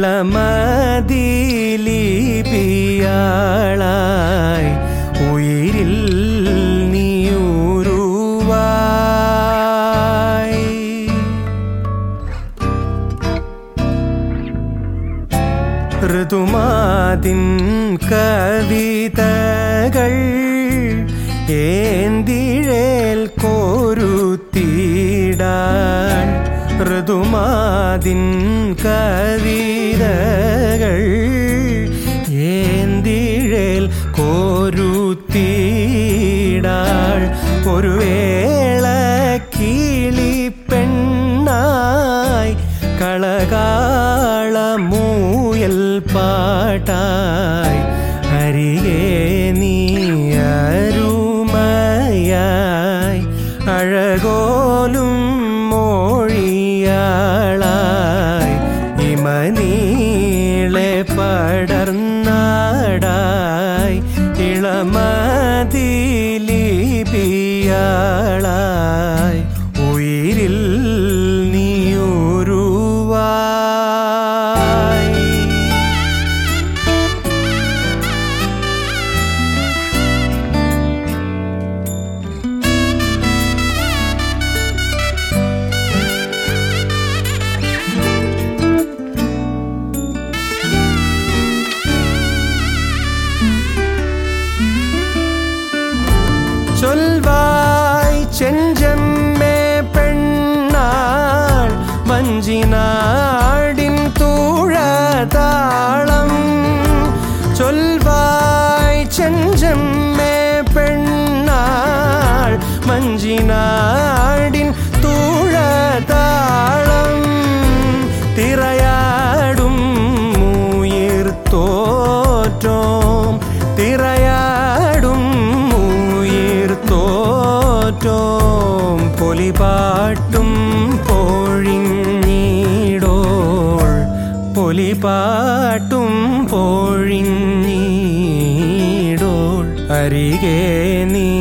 ഇളമതിലിപിയാളായി ഉയിരിൽ നീയുരുവായി ഋതുമാതിൻ കവിതകൾ ഏന്തിഴേൽ കോരുത്തിടാൻ ഋതുമാതിൻ കവിതകൾ ഏന്തിഴേൽ കോരുത്തിടാൾ ഒരു വേള കിളിപ്പെണ്ണായി കളകാളമൂയൽ പാട്ടായി അരികെ നീ അരുമയായി അഴകോലും മോഴിയാളായി ഇമനീളെ പടർന്നാടായി ഇളമതിലിപിയാളായി ഉയിരിൽ നീയുരുവായി ചൊൽവായ് ചെഞ്ചമ്മേ പെണ്ണാൾ വഞ്ചിനാടിൻ തൂഴതാളം ചൊൽവായ് ചെഞ്ചമ്മേ പെണ്ണാൾ വഞ്ചിനാടിൻ തൂഴതാളം തിറയാടും മൂയിർ തോറ്റോം തിറയാടും മൂയിർ തോറ്റോം പൊലിപാട്ടും പോഴിഞ്ഞീടോൾ പൊലിപാട്ടും പോഴിഞ്ഞീടോൾ അരികെ നീ